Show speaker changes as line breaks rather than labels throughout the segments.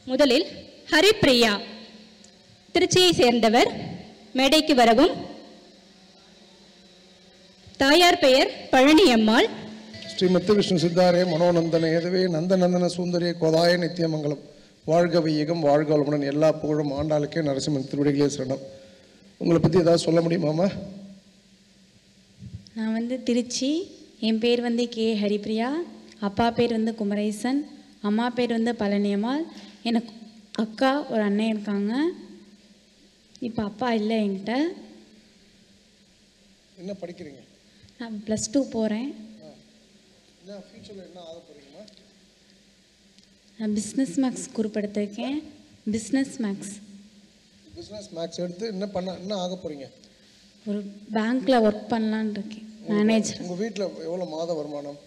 முதலில் ஹரிப்பிரியா திருச்சியை சேர்ந்தவர் மேடைக்கு வரவும் தாயார் பெயர் பழனியம்மாள்
ஸ்ரீ முத்துகிருஷ்ண சித்தாரே மனோநந்தன ஏதுவே நந்தநந்தன சுந்தரிய கோதாய நித்தியமங்கலம் வாழ்க வையகம் வாழ்க வளமுடன் எல்லா புகழும் ஆண்டாளுக்கே நரசிம்மன் திருவடிகளே சரணம் உங்களை பற்றி ஏதாவது சொல்ல முடியுமாம்மா
நான் வந்து திருச்சி என் பேர் வந்து கே ஹரிப்ரியா அப்பா பேர் வந்து குமரேசன் அம்மா பேர் வந்து பழனியம்மாள் எனக்கு அக்கா ஒரு அண்ணன் இருக்காங்க இப்போ அப்பா இல்லை என்கிட்ட
என்ன படிக்கிறீங்க
நான் ப்ளஸ் டூ போகிறேன்
என்ன ஃபியூச்சரில் என்ன ஆக போகிறீங்கம்மா
நான் பிஸ்னஸ் மேக்ஸ் குரூப் எடுத்திருக்கேன் பிஸ்னஸ் மேக்ஸ்
பிஸ்னஸ் மேக்ஸ் எடுத்து என்ன பண்ண என்ன ஆக போகிறீங்க
ஒரு பேங்க்கில் ஒர்க் பண்ணலான்னு இருக்கேன் மேனேஜர்
உங்கள் வீட்டில் எவ்வளோ மாத வருமானம்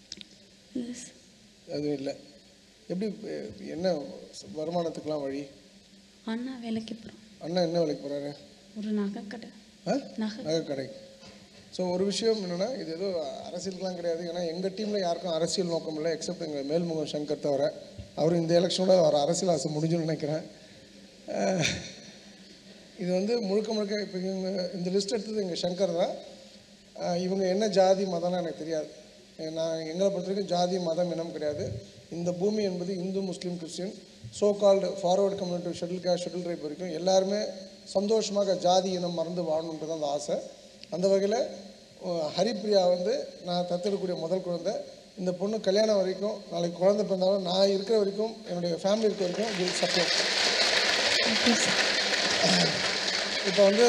அதுவும் இல்லை எப்படி அஹ், என்ன வருமானத்துக்கெலாம் வழி
அண்ணா வேலைக்கு போகிறோம்
அண்ணன் என்ன வேலைக்கு போகிறாரு
ஒரு நகைக்கடை
ஆ
நகை
நகை கடை ஸோ ஒரு விஷயம் என்னென்னா இது ஏதோ அரசியலுக்குலாம் கிடையாது ஏன்னா எங்கள் டீமில் யாருக்கும் அரசியல் நோக்கம் இல்லை எக்ஸப்ட் எங்கள் மேல்முகம் சங்கர் தவிர அவர் இந்த எலெக்ஷனோட அவர் அரசியல் ஆசை முடிஞ்சுன்னு நினைக்கிறேன் அஹ், இது வந்து முழுக்க முழுக்க இப்போ இவங்க இந்த லிஸ்ட் எடுத்தது எங்கள் சங்கர் தான் அஹ், இவங்க என்ன ஜாதி மதம்லாம் எனக்கு தெரியாது அஹ், நான் எங்களை பொறுத்த வரைக்கும் ஜாதி மதம் இனம் கிடையாது இந்த பூமி என்பது Hindu Muslim Christian so called forward community schedule caste schedule tribe வரைக்கும் எல்லாருமே சந்தோஷமாக ஜாதி இனம் மறந்து வாழணுன்றது அந்த ஆசை அந்த வகையில் ஹரிப்ரியா வந்து நான் தத்தெடுக்கக்கூடிய முதல் குழந்தை இந்த பொண்ணு கல்யாணம் வரைக்கும் நாளைக்கு குழந்தை பிறந்தாலும் நான் இருக்கிற வரைக்கும் என்னுடைய ஃபேமிலி இருக்க வரைக்கும் வில் சப்போர்ட் இப்போ வந்து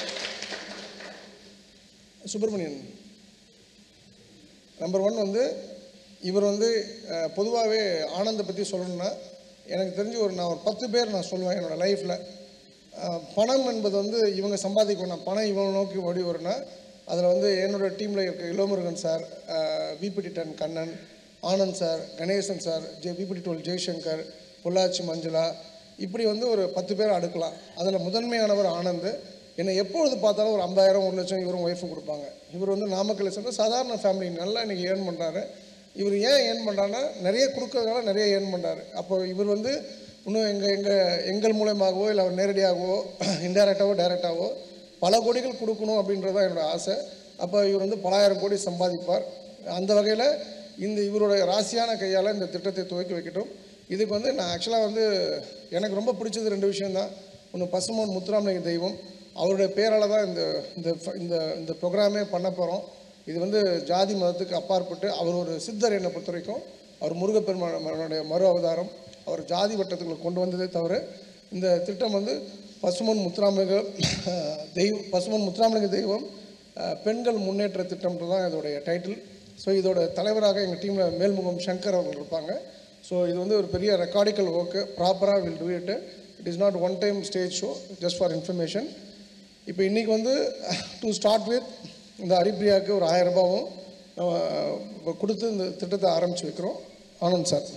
சுப்பிரமணியன் நம்பர் ஒன் வந்து இவர் வந்து பொதுவாகவே ஆனந்தை பற்றி சொல்லணும்னா எனக்கு தெரிஞ்சு ஒரு நான் ஒரு பத்து பேர் நான் சொல்லுவேன் என்னோடய லைஃப்பில் பணம் என்பது வந்து இவங்க சம்பாதிக்கணும் பணம் இவங்க நோக்கி ஓடி வரும்னா அதில் வந்து என்னோட டீமில் இருக்க இளமுருகன் சார் விபிடி டன் Kannan Anand sir Ganesan sir J VPD twelve Jaishankar Pollachi Manjula இப்படி வந்து ஒரு பத்து பேர் அடுக்கலாம் அதில் முதன்மையானவர் ஆனந்த் என்னை எப்பொழுது பார்த்தாலும் ஒரு ஐம்பதாயிரம் ஒரு லட்சம் இவரும் ஒய்ஃபும் கொடுப்பாங்க இவர் வந்து நாமக்கல் சேர்ந்த சாதாரண ஃபேமிலி நல்லா இன்றைக்கி ஏர்ன் பண்ணுறாரு இவர் ஏன் ஏர்ன் பண்ணுறாருன்னா நிறைய கொடுக்கறதுனால நிறைய ஏர்ன் பண்ணுறாரு அப்போ இவர் வந்து இன்னும் எங்கள் எங்கள் எங்கள் மூலயமாகவோ இல்லை அவர் நேரடியாகவோ இன்டைரக்டாகவோ டைரெக்டாகவோ பல கோடிகள் கொடுக்கணும் அப்படின்றது தான் என்னோட ஆசை அப்போ இவர் வந்து பலாயிரம் கோடி சம்பாதிப்பார் அந்த வகையில் இந்த இவருடைய ராசியான கையால் இந்த திட்டத்தை துவக்கி வைக்கட்டும் இதுக்கு வந்து நான் ஆக்சுவலாக வந்து எனக்கு ரொம்ப பிடிச்சது ரெண்டு விஷயம்தான் ஒன்று பசுமோன் முத்துராமலிங்க தெய்வம் அவருடைய பேரால் தான் இந்த இந்த இந்த இந்த ப்ரோக்ராமே பண்ண போகிறோம் இது வந்து ஜாதி மதத்துக்கு அப்பாற்பட்டு அவர் ஒரு சித்தர் என்னை பொறுத்த வரைக்கும் அவர் முருகப்பெருமானுடைய மறு அவதாரம் அவர் ஜாதி வட்டத்துக்குள்ள கொண்டு வந்ததே தவிர இந்த திட்டம் வந்து பசுமன் முத்துராமலிங்க தெய்வம் பசுமன் முத்துராமலிங்க தெய்வம் அஹ், பெண்கள் முன்னேற்ற திட்டம்ன்றது தான் இதோடைய டைட்டில் ஸோ இதோட தலைவராக எங்கள் டீமில் மேல்முகம் சங்கர் அவர்கள் இருப்பாங்க ஸோ இது வந்து ஒரு பெரிய ரெக்கார்டிக்கல் ஒர்க்கு ப்ராப்பராக will do it it is not one time stage show just for information இப்போ இன்றைக்கி வந்து டு ஸ்டார்ட் வித் இந்த ஹரிப்ரியாவுக்கு ஒரு ஆயிரம் ரூபாவும் அஹ், இப்ப கொடுத்து இந்த திட்டத்தை ஆரம்பித்து வைக்கிறோம் ஆனந்த் சார்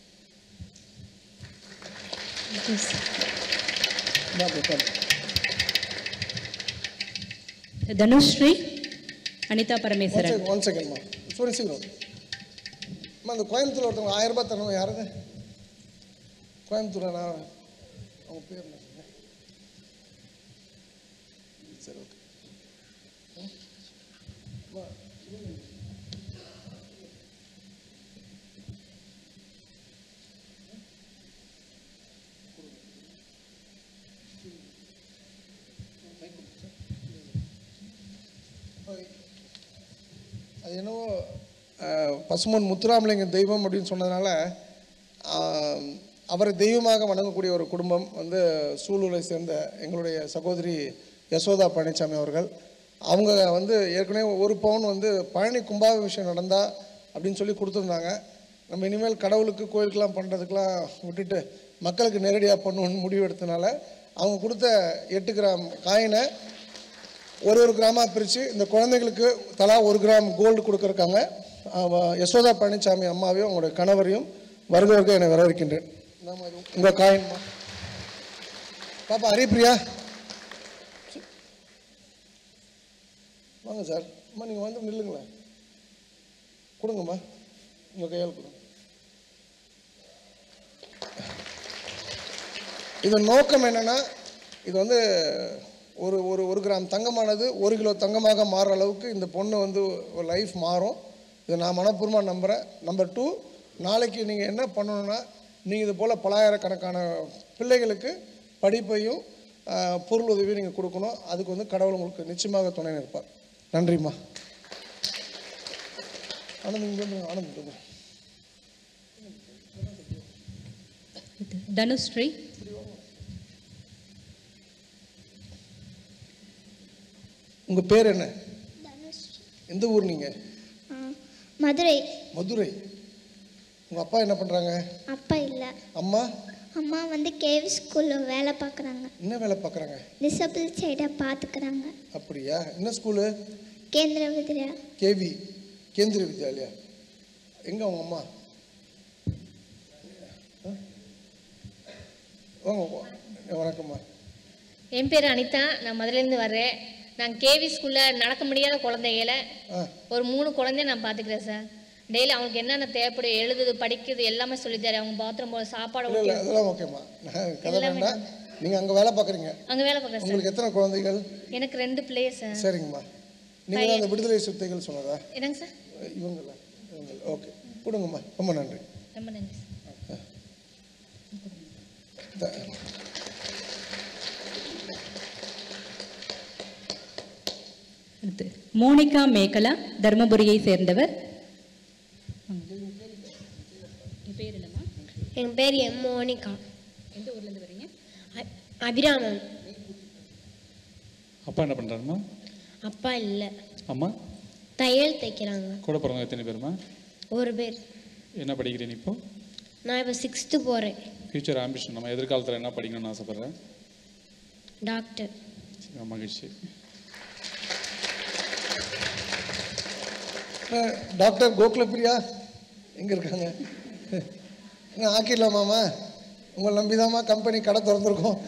தனுஸ்ரீ அனிதா பரமேஸ்வரன்
ஒன் செகண்ட்மா சொல்லி சீக்கிரம் அம்மா அந்த கோயம்புத்தூர் ஒருத்தவங்க ஆயிரம் ரூபாய் தரணும் யாருது கோயம்புத்தூர் நான் அவங்க பேர் என்ன சரி ஓகே அது என்னவோ அஹ், பசுமன் முத்துராமலிங்க தெய்வம் அப்படின்னு சொன்னதுனால ஆஹ், அவரை தெய்வமாக வணங்கக்கூடிய ஒரு குடும்பம் வந்து சூலூரை சேர்ந்த எங்களுடைய சகோதரி யசோதா பழனிசாமி அவர்கள் அவங்க வந்து ஏற்கனவே ஒரு பவுன் வந்து பழனி கும்பாபிஷேகம் நடந்தா அப்படின்னு சொல்லி கொடுத்துருந்தாங்க நம்ம இனிமேல் கடவுளுக்கு கோயிலுக்கெல்லாம் பண்ணுறதுக்கெலாம் விட்டுட்டு மக்களுக்கு நேரடியாக பண்ணணும்னு முடிவு எடுத்தனால அவங்க கொடுத்த எட்டு கிராம் காயினை ஒரு ஒரு கிராமாக பிரித்து இந்த குழந்தைகளுக்கு தலா ஒரு கிராம் கோல்டு கொடுக்குறக்காங்க யசோதா பழனிசாமி அம்மாவையும் அவங்களுடைய கணவரையும் வருக வருக என்னை வரவேற்கின்றேன் உங்கள் காயின்மா பாப்பா ஹரிப்ரியா வாங்க சார் அம்மா நீங்கள் வந்து நில்லுங்களேன் கொடுங்கம்மா உங்கள் கையால் கொடுங்க இதன் நோக்கம் என்னன்னா இது வந்து ஒரு ஒரு ஒரு கிராம் தங்கமானது ஒரு கிலோ தங்கமாக மாறுற அளவுக்கு இந்த பொண்ணு வந்து ஒரு லைஃப் மாறும் இதை நான் மனப்பூர்வமாக நம்புகிறேன் நம்பர் டூ நாளைக்கு நீங்கள் என்ன பண்ணணும்னா நீங்கள் இது போல் பலாயிரக்கணக்கான பிள்ளைகளுக்கு படிப்பையும் ஆஹ், பொருள் உதவியும் நீங்கள் கொடுக்கணும் அதுக்கு வந்து கடவுள் உங்களுக்கு நிச்சயமாக துணை நிற்பார் நன்றிம்மா ஆனந்த் இங்க வந்துருங்க, ஆனந்த் இங்க வந்துருங்க.
தனுஸ்ரீ
உங்கள் பேர் என்ன எந்த ஊர் நீங்கள்
மதுரை
மதுரை உங்கள் அப்பா என்ன பண்ணுறாங்க
அப்பா இல்லை
அம்மா
அம்மா வந்து கேவி ஸ்கூலில் வேலை பார்க்குறாங்க
என்ன வேலை பார்க்குறாங்க
டிசபிள் சைடை பார்த்துக்கிறாங்க
அப்படியா என்ன ஸ்கூலு
கேந்திர வித்யா
கேவி கேந்திரிய வித்யாலயா எங்கே அவங்க அம்மா ஆ? வாங்க வா- வணக்கம்மா
என் பேர் அனிதா நான் மதுரையிலேருந்து வர்றேன் நான் கேவி ஸ்கூலில் நடக்க முடியாத குழந்தைகளை
ஆ
ஒரு மூணு குழந்தைய நான் பார்த்துக்கிறேன் சார் டெய்லி அவங்களுக்கு என்னென்ன தேவைப்படும் எழுதுது படிக்குது எல்லாமே சொல்லித்தரேன் அவங்க பாத்ரூம் போக சாப்பாடு
இல்லை இல்லை அதெல்லாம் ஓகேம்மா நான் கதை வேண்டாம் நீங்கள் அங்கே வேலை பார்க்குறீங்க
அங்கே வேலை பார்க்குறேன் சார்
உங்களுக்கு எத்தனை குழந்தைகள்
எனக்கு ரெண்டு பிள்ளைய சார்
சரிங்கம்மா நீங்கள் தான் அந்த விடுதலை சிறுத்தைகள் சொன்னதா
என்னங்க சார்
இவங்களா இவங்க ஓகே கொடுங்கம்மா ரொம்ப நன்றி
ரொம்ப நன்றி சார்
த-
அடுத்து மோனிகா மேகலா தர்மபுரியை சேர்ந்தவர் பேர் என்னம்மா
என் பேர் எம் மோனிகா
எந்த ஊர்லேருந்து வரீங்க
அ- அபிராமன்
அப்பா என்ன பண்ணுறாருமா
அப்பா இல்லை
அம்மா
தையல் தைக்கிறாங்க
கூட பிறந்தவங்க எத்தனை பேருமா
ஒரு பேர்
என்ன படிக்கிறீங்க இப்போ
நான் இப்போ சிக்ஸ்த்து போகிறேன்
ஃப்யூச்சர் ஆம்பிஷன் நம்ம எதிர்காலத்தில் என்ன படிக்கணும்னு ஆசைப்பட்றேன்
டாக்டர்
சரி, மகிழ்ச்சி
அஹ், டாக்டர் கோகுலப்பிரியா எங்கே இருக்காங்க என்ன ஆக்கிடலாமாம்மா உங்களை நம்பிதாம்மா கம்பெனி கடை திறந்துருக்கோம்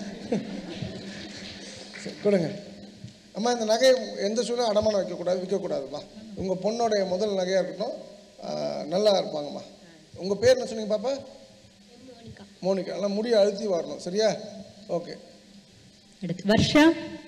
சரி, கொடுங்க அம்மா இந்த நகையை எந்த சூழ்நிலை அடமானம் வைக்கக்கூடாது விற்கக்கூடாதுப்பா உங்கள் பொண்ணோடைய முதல் நகையாக இருக்கட்டும் அஹ், நல்லா இருப்பாங்கம்மா உங்கள் பேர் என்ன சொன்னீங்க பாப்பா மோனிகா நல்லா முடியை அழுத்தி வரணும் சரியா ஓகே
அடுத்து வர்ஷா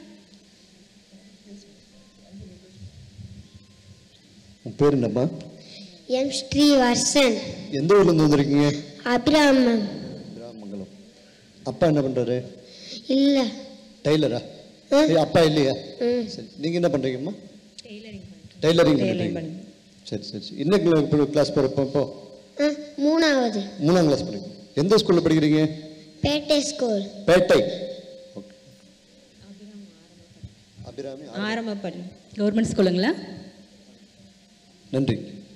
உன் பேர் என்னம்மா
எம் ஸ்ரீவர்சன்
எந்த ஊர்லேருந்து வந்திருக்கீங்க
அபிராமன்
கிராமங்கலம் அப்பா என்ன பண்ணுறாரு
இல்லை
டைலரா ஏய், அப்பா இல்லையா சரி நீங்கள் என்ன பண்ணுறீங்கம்மா டைலரிங் பண்ணுறீங்க சரி சரி சரி என்ன கிளாஸ் போகிறப்போ இப்போ
மூணாவது
மூணாம் கிளாஸ் படிக்கிறீங்க எந்த ஸ்கூலில் படிக்கிறீங்க
பேட்டை ஸ்கூல்
பேட்டை ஓகே அபிராமி
ஆரம்பப்பள்ளி கவர்மெண்ட் ஸ்கூலுங்களா
நன்றி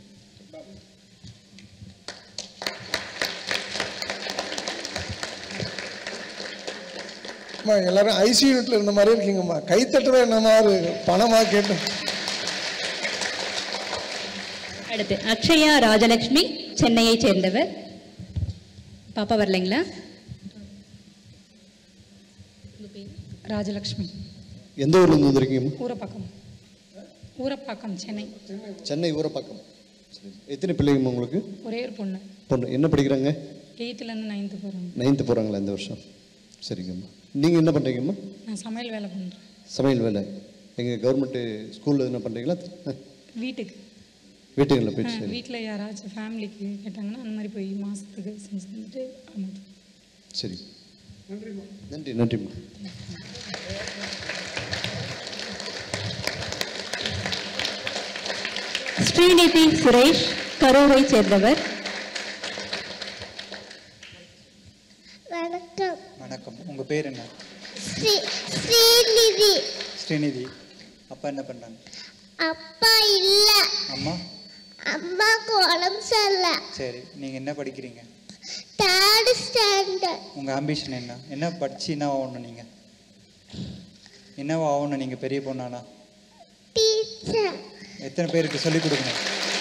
அம்மா எல்லாரும் ஐசி யூனிட்ல இருந்த மாதிரி இருக்கீங்கம்மா கை தட்டுற என்ன மாதிரி பணமா கேட்டு
அடுத்து அக்ஷயா ராஜலக்ஷ்மி சென்னையை சேர்ந்தவர் பாப்பா வரலைங்களா
ராஜலக்ஷ்மி
எந்த ஊர்லேருந்து வந்திருக்கீங்கம்மா
ஊரப்பாக்கம் ஊரப்பாக்கம் சென்னை
சென்னை ஊரப்பாக்கம் சரி எத்தனை பிள்ளைங்கம்மா உங்களுக்கு
ஒரே ஒரு பொண்ணு
பொண்ணு என்ன படிக்கிறாங்க
எயித்துலேருந்து நைன்த்து போகிறாங்க
நைன்த்து போகிறாங்களா இந்த வருஷம் சரிங்கம்மா நீங்கள் என்ன பண்ணுறீங்கம்மா
நான் சமையல் வேலை பண்ணுறேன்
சமையல் வேலை எங்கள் கவர்மெண்ட்டு ஸ்கூலில் என்ன பண்ணுறீங்களா
வீட்டுக்கு
வீட்டுங்களில் போயிட்டு சரி
வீட்டில் யாராச்சும் ஃபேமிலிக்கு கேட்டாங்கன்னா அந்த மாதிரி போய் மாதத்துக்கு செஞ்சு தந்துட்டு அமௌண்ட்
சரி நன்றி நன்றிம்மா
ஸ்ரீநிதி சுரேஷ் கரூரை சேர்ந்தவர்
வணக்கம்
வணக்கம் உங்கள் பேர் என்ன
ஸ்ரீ ஸ்ரீநிதி
ஸ்ரீநிதி அப்பா என்ன பண்ணுறாங்க
அப்பா இல்லை
அம்மா
அம்மாவுக்கு உடம்பு சரியில்லை
சரி நீங்கள் என்ன படிக்கிறீங்க
தேர்ட் ஸ்டாண்டர்ட்
உங்கள் ஆம்பிஷன் என்ன என்ன படித்து என்ன ஆகணும் நீங்கள் என்னவா ஆகணும் நீங்கள் பெரிய பொண்ணானா
டீச்சர்
எத்தனை பேருக்கு சொல்லிக் கொடுக்கணும்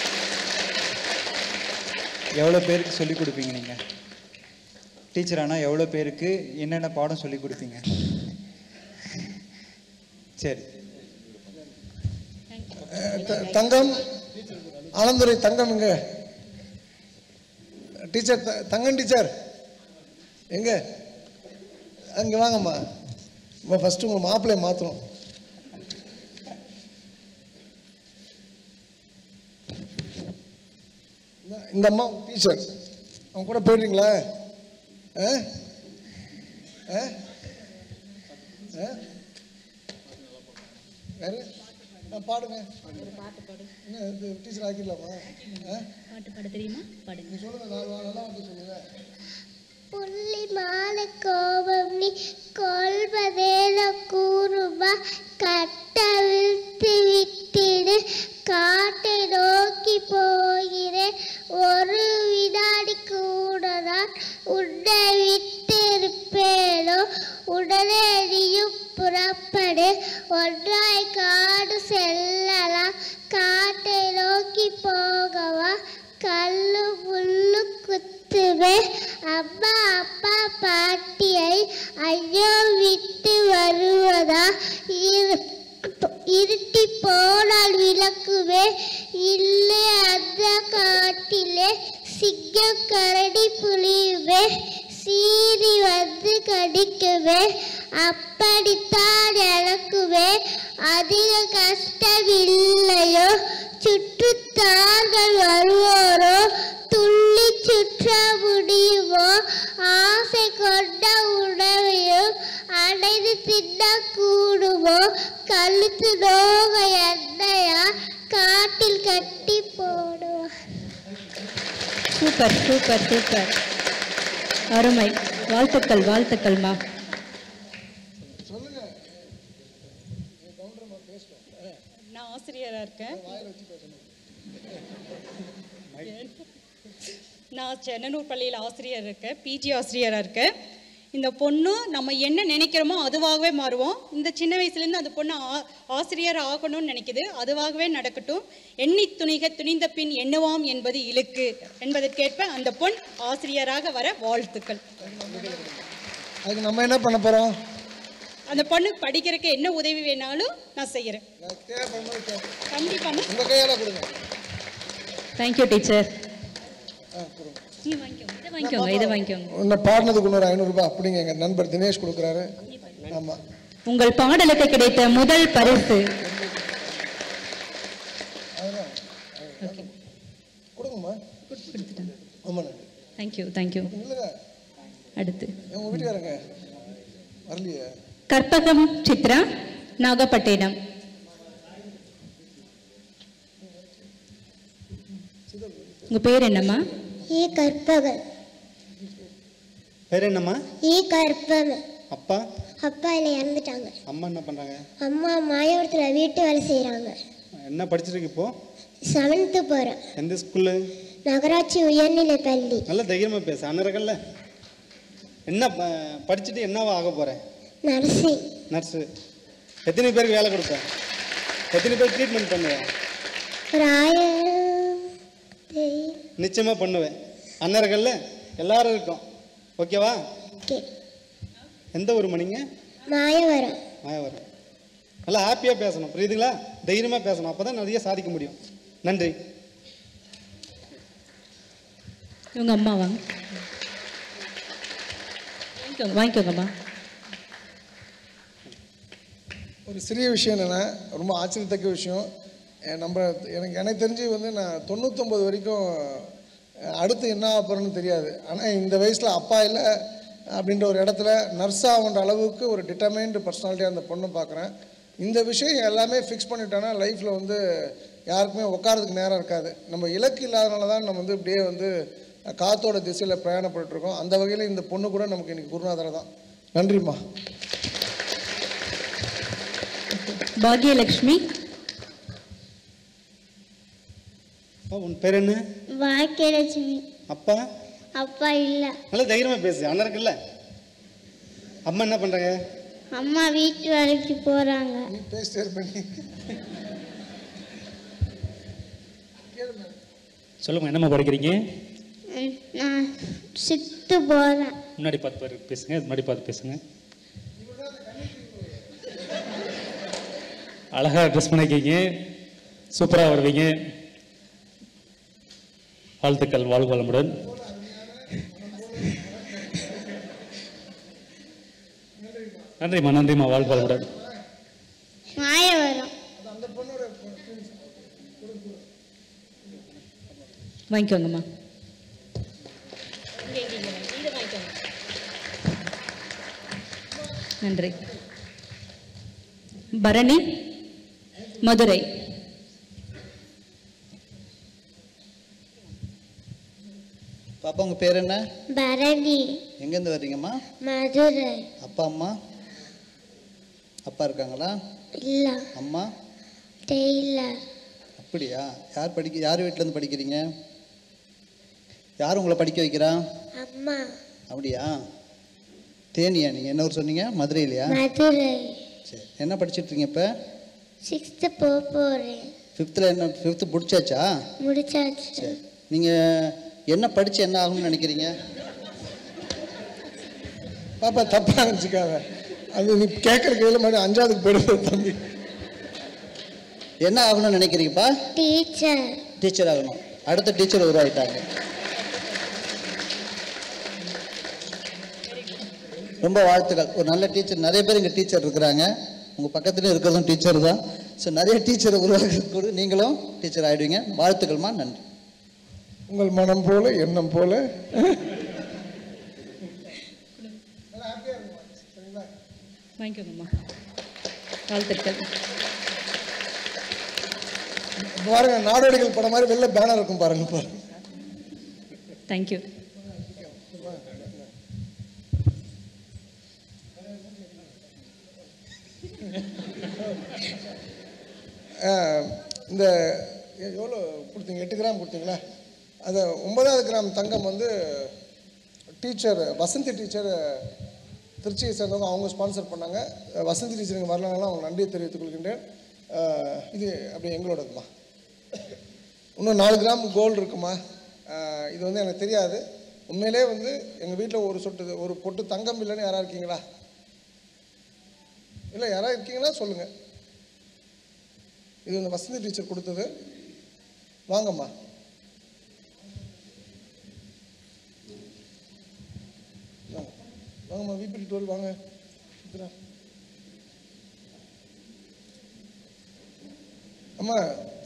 எவ்வளோ பேருக்கு சொல்லிக் கொடுப்பீங்க நீங்கள் டீச்சர் ஆனால் எவ்வளோ பேருக்கு என்னென்ன பாடம் சொல்லிக் கொடுப்பீங்க சரி
அஹ், த- தங்கம் ஆனந்துரை தங்கம் எங்க டீச்சர் த- தங்கம் டீச்சர் எங்க அங்கே வாங்கம்மா இப்போ ஃபஸ்ட்டு உங்கள் மாப்பிள்ளையை மாற்றணும் இந்த அம்மா டீச்சர் அவங்க கூட போயிடுறீங்களா ஆ ஆ ஆ வேறு ஆ பாடுங்க என்ன இது டீச்சர் ஆக்கிடலாமா ஆ
பாட்டு பாட தெரியுமா பாடுங்க
நீ சொல்லுங்க நாலு வா- நல்லா வந்து சொல்லுங்க
புள்ளி மாலை கோபம் நீ கொள்வதேல கூறுமா கட்டவிழ்த்து விட்டிடு காட்டை நோக்கி போகிறேன் ஒரு வினாடி கூட நான் உன்னை விட்டிருப்பேனோ உடனே நீயும் புறப்படு ஒன்றாய் காடு செல்லலாம் காட்டை நோக்கி போகவா கல்லு முள்ளு குத்துவே அம்மா அப்பா பாட்டியை ஐயோ விட்டு வருவதா இரு- இருட்டி போனால் விளக்குவே இல்லை அந்த காட்டிலே சிங்கம் கரடி புலியுமே சீறி வந்து கடிக்குவே அப்படித்தான் எனக்குவே அதிக கஷ்டம் இல்லையோ சுற்றுத்தார்கள் வருவோரோ துள்ளி சுற்ற முடியுமோ ஆசை கொண்ட உணவையும் அடைந்து தின்ன கூடுமோ கழுத்து நோக எண்ணெயா காட்டில் கட்டி போடுவோம்
சூப்பர் சூப்பர் சூப்பர் அருமை வாழ்த்துக்கள் வாழ்த்துக்கள்மா
நான் ஆசிரியராக இருக்கேன் நான் சென்னனூர் பள்ளியில் ஆசிரியர் இருக்கேன் பிஜி ஆசிரியராக இருக்கேன் இந்த பொண்ணு நம்ம என்ன நினைக்கிறோமோ அதுவாகவே மாறுவோம் இந்த சின்ன வயசுலேருந்து அந்த பொண்ணு ஆ ஆசிரியர் ஆகணும்னு நினைக்குது அதுவாகவே நடக்கட்டும் எண்ணி துணிக துணிந்த பின் எண்ணுவாம் என்பது இழுக்கு என்பதற்கேற்ப அந்த பொண் ஆசிரியராக வர வாழ்த்துக்கள்
அதுக்கு நம்ம என்ன பண்ண போகிறோம்
அந்த பொண்ணு படிக்கிறதுக்கு என்ன உதவி வேணாலும் நான் செய்கிறேன்
தேவைப்படும்போது கேட்போம்.
கண்டிப்பாக
உங்க கையால் கொடுங்க
தேங்க்யூ டீச்சர்
ஆ கொடுங்க
இதை வாங்கிக்கோங்க இதை வாங்கிக்கோங்க இதை வாங்கிக்கோங்க
இன்னும் பாடினதுக்கு இன்னொரு ஐநூறுரூபா அப்படிங்க எங்கள் நண்பர் தினேஷ் கொடுக்குறாரு ஆமாம்
உங்கள் பாடலுக்கு கிடைத்த முதல் பரிசு
கொடுங்கம்மா ஆமாண்ணே
தேங்க்யூ தேங்க்யூ
இல்லைங்க
அடுத்து
உங்கள் வீட்டுக்காரங்க வரலையே
கற்பகம் சித்ரா நாகப்பட்டினம் உங்க பேர் என்னம்மா
ஈ கற்பகன்
பேர் என்னம்மா
ஈ கற்பகன்
அப்பா
அப்பா இல்லை இறந்துட்டாங்க
அம்மா என்ன பண்ணுறாங்க
அம்மா மாயவரத்தில் வீட்டு வேலை செய்கிறாங்க
என்ன படிச்சிருக்கு இப்போ
செவன்த்து போகிறேன்
எந்த ஸ்கூலு
நகராட்சி உயர்நிலை பள்ளி
நல்ல தைரியமாக பேசு அண்ணறக்கல்ல என்ன ப- படிச்சுட்டு என்னவா ஆக போகிறேன்
நர்சிங்
நர்ஸு எத்தனை பேருக்கு வேலை கொடுப்பேன் எத்தனை பேர் ட்ரீட்மெண்ட் பண்ணுவேன்
ஒரு ஆயிரம் தெரி-
நிச்சயமாக பண்ணுவேன் அண்ணர்கள்ல எல்லாரும் இருக்கோம் ஓகேவா
ஓகே
எந்த ஊர் மணிங்க
மாயவரம்
மாயவரம் நல்லா ஹாப்பியாக பேசணும் புரியுதுங்களா தைரியமாக பேசணும் அப்போ தான் நிறைய சாதிக்க முடியும் நன்றி
இவங்க அம்மா வாங்க வாங்கிக்கோங்க வாங்கிக்கோங்கம்மா
ஒரு சிறிய விஷயம் என்னென்னா ரொம்ப ஆச்சரியத்தக்க விஷயம் அஹ் நம்ம எனக்கு எனக்கு தெரிஞ்சு வந்து நான் தொண்ணூத்தொம்பது வரைக்கும் அஹ், அடுத்து என்ன ஆக போகிறேன்னு தெரியாது ஆனால் இந்த வயசில் அப்பா இல்லை அப்படின்ற ஒரு இடத்துல நர்ஸ் ஆகுன்ற அளவுக்கு ஒரு டிட்டர்மைன்டு பர்சனாலிட்டியாக அந்த பொண்ணை பார்க்குறேன் இந்த விஷயம் எல்லாமே ஃபிக்ஸ் பண்ணிட்டோன்னா லைஃப்பில் வந்து யாருக்குமே உட்காரதுக்கு நேரம் இருக்காது நம்ம இலக்கு இல்லாதனால தான் நம்ம வந்து இப்படியே வந்து காத்தோட திசையில் பிரயாணப்பட்டு இருக்கோம் அந்த வகையில் இந்த பொண்ணு கூட நமக்கு இன்னைக்கு குருநாதரை தான் நன்றிம்மா
பாக்யலட்சுமி
அப்பா, உன் பேர் என்ன
பாக்கியலட்சுமி
அப்பா
அப்பா இல்லை
நல்லா தைரியமாக பேசு அண்ணன் இருக்குல்ல அம்மா என்ன பண்ணுறாங்க
அம்மா வீட்டு வேலைக்கு போகிறாங்க
நீ பேசிட்டே இருப்ப
சொல்லுங்க என்னம்மா படிக்கிறீங்க
நான் சித்து போகிறேன்
முன்னாடி பார்த்து பாரு பேசுங்க முன்னாடி பார்த்து பேசுங்க அழகா ட்ரெஸ் பண்ணிருக்கீங்க சூப்பராக வருவீங்க வாழ்த்துக்கள் வாழ்வு வளமுடன் நன்றிம்மா நன்றிம்மா வாழ்க வளமுடன்
மாய வரும்
வாங்கிக்கோங்கம்மா
இங்கே இங்கே இங்கே இதை வாங்கிக்கோங்க
நன்றி பரணி மதுரை
பாப்பா உங்கள் பேர் என்ன
பரணி
எங்கேருந்து வர்றீங்கம்மா
மதுரை
அப்பா அம்மா அப்பா இருக்காங்களா
இல்ல
அம்மா
டெய்லர்
அப்படியா யார் படிக்க யார் வீட்டிலேருந்து படிக்கிறீங்க யார் உங்களை படிக்க வைக்கிறா
அம்மா
அப்படியா தேனியா நீங்கள் என்ன ஊர் சொன்னீங்க மதுரையிலையா
மதுரை
சரி என்ன படிச்சிட்டு இருக்கீங்க இப்போ
சிக்ஸ்த்து போக போகிறேன்
ஃபிஃப்த்தில் என்ன ஃபிஃப்த்து முடிச்சாச்சா
முடிச்சாச்சு
சரி நீங்கள் என்ன படித்து என்ன ஆகணும்னு நினைக்கிறீங்க
பாப்பா தப்பா நினச்சிக்காத அது நீ கேட்குற கேள்வி மாதிரி அஞ்சாவதுக்கு போயிடுறது தம்பி
என்ன ஆகணும்னு நினைக்கிறீங்கப்பா
டீச்சர்
டீச்சர் ஆகணும் அடுத்த டீச்சர் உருவாயிட்டாங்க ரொம்ப வாழ்த்துக்கள் ஒரு நல்ல டீச்சர் நிறைய பேர் இங்கே டீச்சர் இருக்கிறாங்க உங்கள் பக்கத்துலேயும் இருக்கிறதும் டீச்சர் தான் ஸோ நிறைய டீச்சர் உருவாக்க நீங்களும் டீச்சர் ஆகிடுவீங்க வாழ்த்துக்கள்மா நன்றி
உங்கள் மனம் போல எண்ணம் போல
வாங்கிக்கோங்கம்மா வாழ்த்துக்கள்
பாருங்க நாடோடிகள் படம் மாதிரி வெளில பேனர் இருக்கும் பாருங்க பாருங்க
தேங்க்யூ
அஹ், இந்த எ- எவ்வளோ கொடுத்தீங்க எட்டு கிராம் கொடுத்தீங்களா அது ஒன்பதாவது கிராம் தங்கம் வந்து டீச்சர் வசந்தி டீச்சர் திருச்சியை சேர்ந்தவங்க அவங்க ஸ்பான்சர் பண்ணாங்க அஹ், வசந்தி டீச்சர் இங்கே வரலனால அவங்க நன்றியை தெரிவித்துக் கொள்கின்றேன் அஹ், இது அப்படியே எங்களோடதுமா இன்னும் நாலு கிராம் கோல்டு இருக்குமா அஹ், இது வந்து எனக்கு தெரியாது உண்மையிலே வந்து எங்கள் வீட்டில் ஒரு சொட்டு ஒரு பொட்டு தங்கம் இல்லைன்னு யாராவது இருக்கீங்களா இல்லை யாராவது இருக்கீங்கன்னா சொல்லுங்கள் இது வந்து வசந்தி டீச்சர் கொடுத்தது வாங்கம்மா வாங்க. வாங்கம்மா விபிடி டுவெல் வாங்க சித்ரா. அம்மா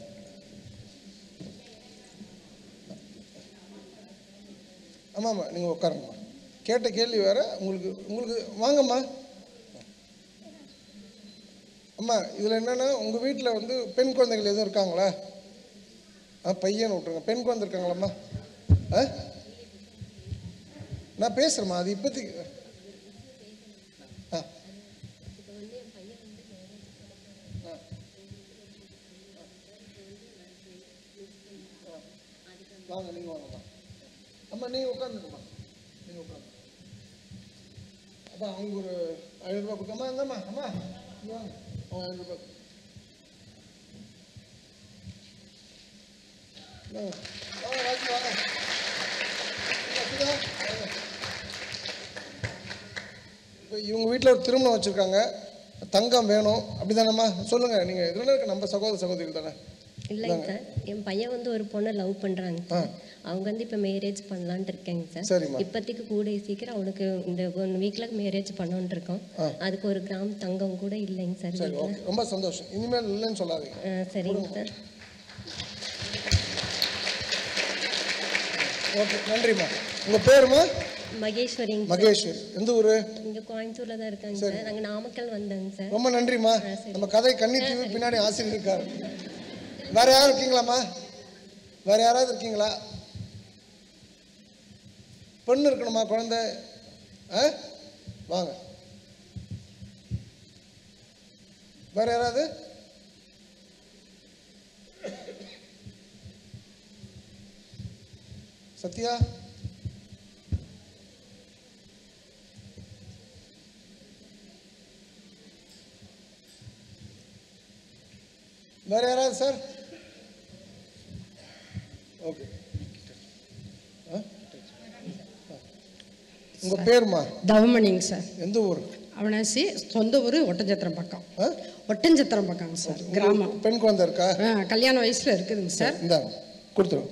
ஆமாம்மா நீங்கள் உட்காருங்கம்மா கேட்ட கேள்வி வேற உங்களுக்கு உங்களுக்கு வாங்கம்மா அம்மா இதில் என்னென்னா உங்கள் வீட்டில் வந்து பெண் குழந்தைகள் எதுவும் இருக்காங்களா ஆ பையன் விட்ருங்க பெண் குழந்தை இருக்காங்களாம்மா ஆ நான் பேசுகிறேம்மா அது இப்போதைக்கு ஆ வாங்க நீங்கள் வாங்கம்மா அம்மா நீங்கள் உட்காந்துங்கம்மா நீங்கள் உட்காந்து அப்பா அவங்களுக்கு ஒரு ஐநூறுரூபா கொடுத்தம்மா இந்தாம்மா அம்மா இங்க வாங்க அவங்க ஐநூறுரூபா வாங்க வாங்க ராஜி வாங்க இந்தா, சுதா, வாங்க. இப்போ இவங்க வீட்டில் ஒரு திருமணம் வச்சுருக்காங்க தங்கம் வேணும் அப்படிதானம்மா சொல்லுங்கள் நீங்கள் இதில் இருக்க நம்ம சகோதர சகோதரிகள் தானே
இல்லைங்க சார் என் பையன் வந்து ஒரு பொண்ணை லவ் பண்ணுறாங்க சார் அவங்க வந்து இப்போ மேரேஜ் பண்ணலான்ட்டு இருக்கேங்க சார்
சரிம்மா.
இப்போதைக்கு கூடிய சீக்கிரம் அவனுக்கு இந்த ஒன் வீக்கில் மேரேஜ் பண்ணோன்ட்டு இருக்கோம் அதுக்கு ஒரு கிராம் தங்கம் கூட இல்லைங்க சார்
சரி
வீட்டில்
ஓகே ரொம்ப சந்தோஷம் இனிமேல் இல்லைன்னு சொல்லாதீங்க
சரிங்க சார்
ஓகே நன்றிம்மா உங்கள் பேருமா
மகேஸ்வரிங்க சார்.
மகேஸ்வரி எந்த ஊர்
இங்க கோயம்புத்தூர்ல தான் இருக்காங்க சார் நாங்க நாமக்கல் வந்தோங்க சார்
ரொம்ப நன்றிம்மா நம்ம கதை கண்ணி தீவு பின்னாடி ஆசிரியர் இருக்காரு வேற யாரும் இருக்கீங்களாம்மா வேற யாராவது இருக்கீங்களா பெண்ணு இருக்கணுமா குழந்தை ஆ வாங்க வேற யாராவது சத்யா வேற யாராவது சார் ஓகே உங்க பேருமா
தவமணிங்க சார்
எந்த ஊர்
அவனாசி சொந்த ஊர் ஒட்டஞ்சத்திரம் பக்கம் ஒட்டஞ்சத்திரம் பக்கங்க சார் கிராமம்
பெண் குழந்தை இருக்கா
ஆ, கல்யாண வயசுல இருக்குதுங்க சார்
இந்தாங்க கொடுத்துருவோம்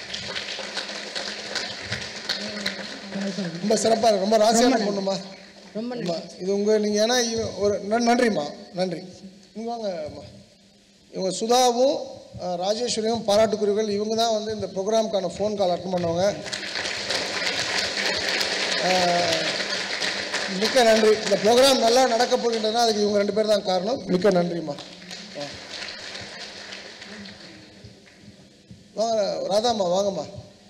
ரொம்ப சிறப்பா இருக்கு ரொம்ப ராசியான பொண்ணுமா
ரொம்ப
அம்மா, இது உங்கள் நீங்கள் ஏன்னா இவ- ஒரு நன்- நன்றிம்மா நன்றி இங்கே வாங்க அம்மா இவங்க சுதாவும் அஹ், ராஜேஸ்வரியும் பாராட்டுக்குரியவர்கள் இவங்க தான் வந்து இந்த ப்ரோக்ராமுக்கான ஃபோன் கால் அட்டன் பண்ணவங்க அஹ், மிக்க நன்றி இந்த ப்ரோக்ராம் நல்லா நடக்க போகின்றதுனா அதுக்கு இவங்க ரெண்டு பேர் தான் காரணம் மிக்க நன்றிம்மா வா. வாங்க ராதாம்மா வாங்கம்மா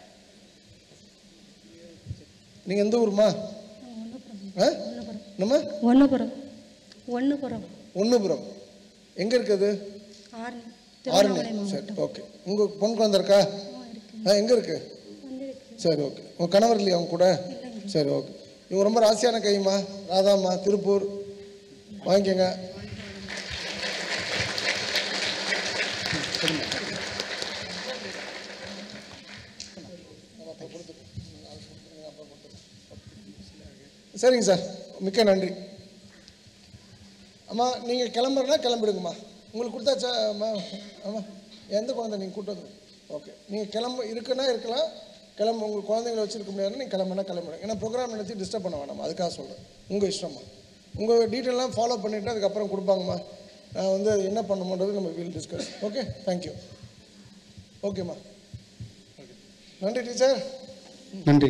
நீங்கள் எந்த ஊருமா ஆ என்னம்மா
ஒன்றுபுரம் ஒன்றுபுரம்
ஒன்றுபுரம் எங்கே இருக்குது
ஆரணி
ஆரணி
திருவண்ணாமலை
சரி ஓகே உங்கள் பொன் குழந்தை இருக்கா ஆ எங்கே இருக்கு சரி ஓகே உங்கள் கணவர் இல்லையா அவங்க கூட சரி ஓகே இவங்க ரொம்ப ராசியான கைம்மா ராதாம்மா திருப்பூர் வாங்கிக்கோங்க சரிங்க சார் மிக்க நன்றி அம்மா நீங்கள் கிளம்புறனா கிளம்பிடுங்கம்மா உங்களுக்கு கொடுத்தாச்சா அம்மா ஆமாம் எந்த குழந்தை நீங்கள் கூட்டு வந்து ஓகே நீங்கள் கிளம்பு இருக்குன்னா இருக்கலாம் கிளம்பு உங்கள் குழந்தைங்கள வச்சுருக்க முடியாதுன்னா நீங்கள் கிளம்புனா கிளம்பிடுங்க ஏன்னா ப்ரோக்ராம் நினச்சி டிஸ்டர்ப் பண்ண வேணாம் அதுக்காக சொல்கிறேன் உங்கள் இஷ்டம்மா உங்கள் டீட்டெயிலாம் ஃபாலோ பண்ணிவிட்டு அதுக்கப்புறம் கொடுப்பாங்கம்மா நான் வந்து அது என்ன பண்ணணுன்றது நம்ம வில் டிஸ்கஸ் ஓகே தேங்க்யூ ஓகேம்மா நன்றி டீச்சர்
நன்றி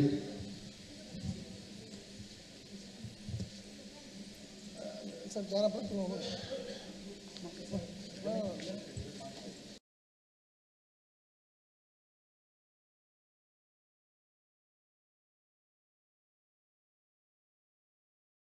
சார் ஜானா பார்த்து